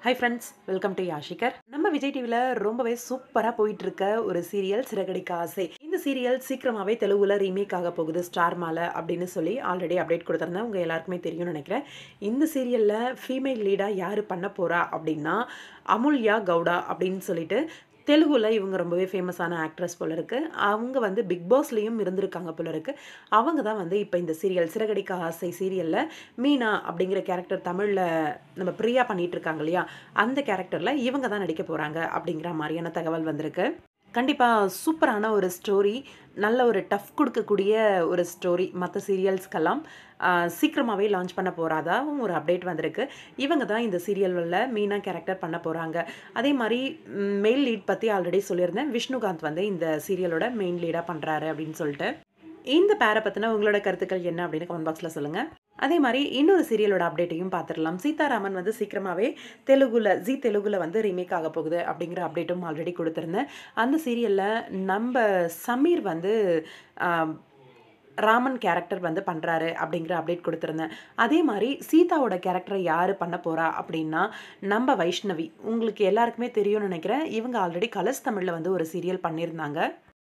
high friends welcome to யாஷிகர் நம்ம விஜய் டிவியில் ரொம்பவே சூப்பராக போயிட்டு இருக்க ஒரு சீரியல் சிறகடிக்க ஆசை இந்த சீரியல் சீக்கிரமாகவே தெலுங்குல ரீமேக் ஆக போகுது ஸ்டார் மாலை அப்படின்னு சொல்லி ஆல்ரெடி அப்டேட் கொடுத்துருந்தேன் உங்கள் எல்லாருக்குமே தெரியும்னு நினைக்கிறேன் இந்த சீரியலில் ஃபீமேல் லீடாக யார் பண்ண போகிறா அப்படின்னா அமுல்யா கவுடா அப்படின்னு சொல்லிட்டு தெலுங்குல இவங்க ரொம்பவே ஃபேமஸான ஆக்ட்ரஸ் போல இருக்கு அவங்க வந்து பிக் பாஸ்லேயும் இருந்திருக்காங்க போல இருக்கு அவங்க தான் வந்து இப்போ இந்த சீரியல் சிறகடிக்க ஆசை சீரியலில் மீனா அப்படிங்கிற கேரக்டர் தமிழில் நம்ம பிரியா பண்ணிட்டு இருக்காங்க இல்லையா அந்த கேரக்டரில் இவங்க தான் நடிக்க போகிறாங்க அப்படிங்கிற மாதிரியான தகவல் வந்திருக்கு கண்டிப்பாக சூப்பரான ஒரு ஸ்டோரி நல்ல ஒரு டஃப் கொடுக்கக்கூடிய ஒரு ஸ்டோரி மற்ற சீரியல்ஸ்க்கெல்லாம் சீக்கிரமாகவே லான்ச் பண்ண போகிறாதாவும் ஒரு அப்டேட் வந்திருக்கு இவங்க தான் இந்த சீரியலில் மீனா கேரக்டர் பண்ண போகிறாங்க அதே மாதிரி மெயில் லீட் பற்றி ஆல்ரெடி சொல்லியிருந்தேன் விஷ்ணுகாந்த் வந்து இந்த சீரியலோட மெயின் லீடாக பண்ணுறாரு அப்படின்னு சொல்லிட்டு இந்த பேரை பற்றின உங்களோட கருத்துக்கள் என்ன அப்படின்னு கமெண்ட் பாக்ஸில் சொல்லுங்கள் அதே மாதிரி இன்னொரு சீரியலோட அப்டேட்டையும் பார்த்துடலாம் சீதாராமன் வந்து சீக்கிரமாகவே தெலுங்குல ஜி தெலுங்குல வந்து ரீமேக் ஆக போகுது அப்படிங்கிற அப்டேட்டும் ஆல்ரெடி கொடுத்துருந்தேன் அந்த சீரியலில் நம்ம சமீர் வந்து ஆம், ராமன் கேரக்டர் வந்து பண்ணுறாரு அப்படிங்கிற அப்டேட் கொடுத்துருந்தேன் அதே மாதிரி சீதாவோட கேரக்டரை யார் பண்ண போகிறா அப்படின்னா நம்ம வைஷ்ணவி உங்களுக்கு எல்லாருக்குமே தெரியும்னு நினைக்கிறேன் இவங்க ஆல்ரெடி கலர்ஸ் தமிழில் வந்து ஒரு சீரியல் பண்ணியிருந்தாங்க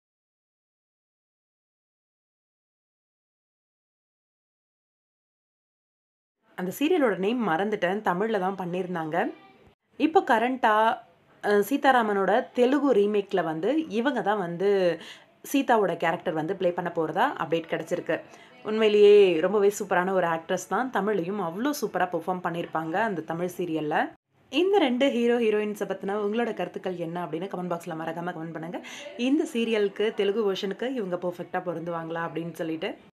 அந்த சீரியலோட நேம் மறந்துட்டேன் தமிழில் தான் பண்ணியிருந்தாங்க இப்போ கரண்ட்டாக சீதாராமனோட தெலுங்கு ரீமேக்கில் வந்து இவங்க தான் வந்து சீதாவோட கேரக்டர் வந்து ப்ளே பண்ண போகிறதா அப்டேட் கிடச்சிருக்கு உண்மையிலேயே ரொம்பவே சூப்பரான ஒரு ஆக்ட்ரஸ் தான் தமிழ்லையும் அவ்வளோ சூப்பராக பெர்ஃபார்ம் பண்ணியிருப்பாங்க அந்த தமிழ் சீரியலில் இந்த ரெண்டு ஹீரோ ஹீரோயின்ஸை பற்றின உங்களோட கருத்துக்கள் என்ன அப்படின்னு கமெண்ட் பாக்ஸில் மறக்காமல் கமெண்ட் பண்ணுங்கள் இந்த சீரியலுக்கு தெலுங்கு வெர்ஷனுக்கு இவங்க பர்ஃபெக்டாக பொருந்துவாங்களா அப்படின்னு சொல்லிட்டு